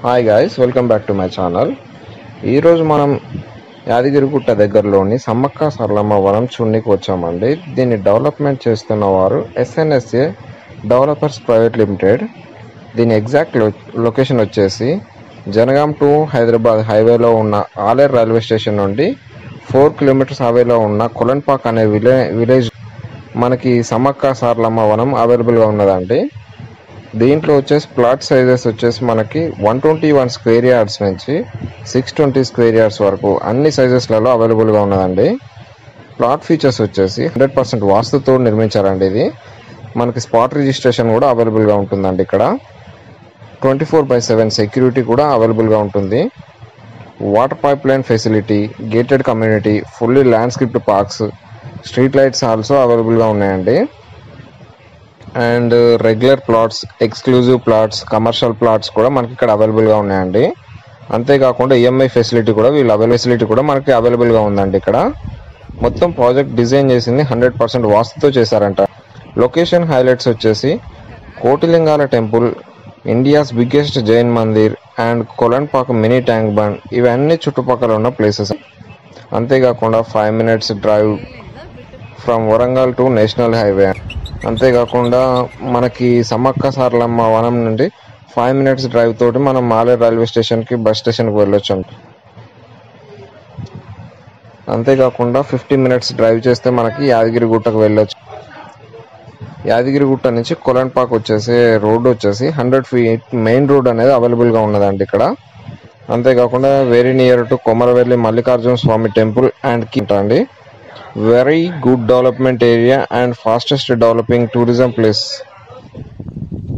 hi guys welcome back to my channel ఈరోజు మనం యాదగిరిగుట్ట దగ్గరలోని సమ్మక్క సరళమ్మ వనం చూడనికి వచ్చామండి దీన్ని డెవలప్మెంట్ చేస్తున్న వారు ఎస్ఎన్ఎస్ఏ డెవలపర్స్ ప్రైవేట్ లిమిటెడ్ దీని ఎగ్జాక్ట్ లొ లొకేషన్ వచ్చేసి జనగాం టు హైదరాబాద్ హైవేలో ఉన్న ఆలేర్ రైల్వే స్టేషన్ నుండి ఫోర్ కిలోమీటర్స్ హైవేలో ఉన్న కొలన్పాక్ అనే విలే విలేజ్ మనకి సమ్మక్క సారలమ్మ వనం అవైలబుల్గా ఉన్నదండి దీంట్లో వచ్చేసి ప్లాట్ సైజెస్ వచ్చేసి మనకి one twenty one square yards నుంచి సిక్స్ ట్వంటీ స్క్వేర్ యార్డ్స్ వరకు అన్ని సైజెస్లలో అవైలబుల్గా ఉన్నదండి ప్లాట్ ఫీచర్స్ వచ్చేసి హండ్రెడ్ పర్సెంట్ వాస్తుతో నిర్మించారండి ఇది మనకి స్పాట్ రిజిస్ట్రేషన్ కూడా అవైలబుల్గా ఉంటుందండి ఇక్కడ twenty four by seven security కూడా అవైలబుల్గా ఉంటుంది water pipeline facility gated community fully landscaped parks street lights also అవైలబుల్గా ఉన్నాయండి and regular plots exclusive plots commercial plots కూడా మనకి ఇక్కడ అవైలబుల్గా ఉన్నాయండి అంతేకాకుండా ఈఎంఐ ఫెసిలిటీ కూడా వీళ్ళు అవైలబుల్ ఫెసిలిటీ కూడా మనకి అవైలబుల్గా ఉందండి ఇక్కడ మొత్తం ప్రాజెక్ట్ డిజైన్ చేసింది హండ్రెడ్ పర్సెంట్ వాస్తుతో చేశారంట లొకేషన్ హైలైట్స్ వచ్చేసి Kotilingala temple India's biggest Jain mandir and Kolanpak mini tank bund ఇవన్నీ చుట్టుపక్కల ఉన్న ప్లేసెస్ అంతేకాకుండా five minutes drive from Warangal to national highway అంతేకాకుండా మనకి సమ్మక్క సారలమ్మ వనం నుండి ఫైవ్ మినిట్స్ డ్రైవ్ తోటి మనం మాలేరు రైల్వే స్టేషన్కి బస్ స్టేషన్కి వెళ్ళొచ్చు అంట అంతేకాకుండా ఫిఫ్టీ మినిట్స్ డ్రైవ్ చేస్తే మనకి యాదగిరి గుట్టకు వెళ్ళొచ్చు యాదగిరి గుట్ట నుంచి కొలన్పాక్ వచ్చేసి రోడ్ వచ్చేసి హండ్రెడ్ ఫీట్ మెయిన్ రోడ్ అనేది అవైలబుల్గా ఉన్నదండి ఇక్కడ అంతేకాకుండా very near to Komaravelli Mallikarjuna Swamy temple and కింట అండి very good development area and fastest developing tourism place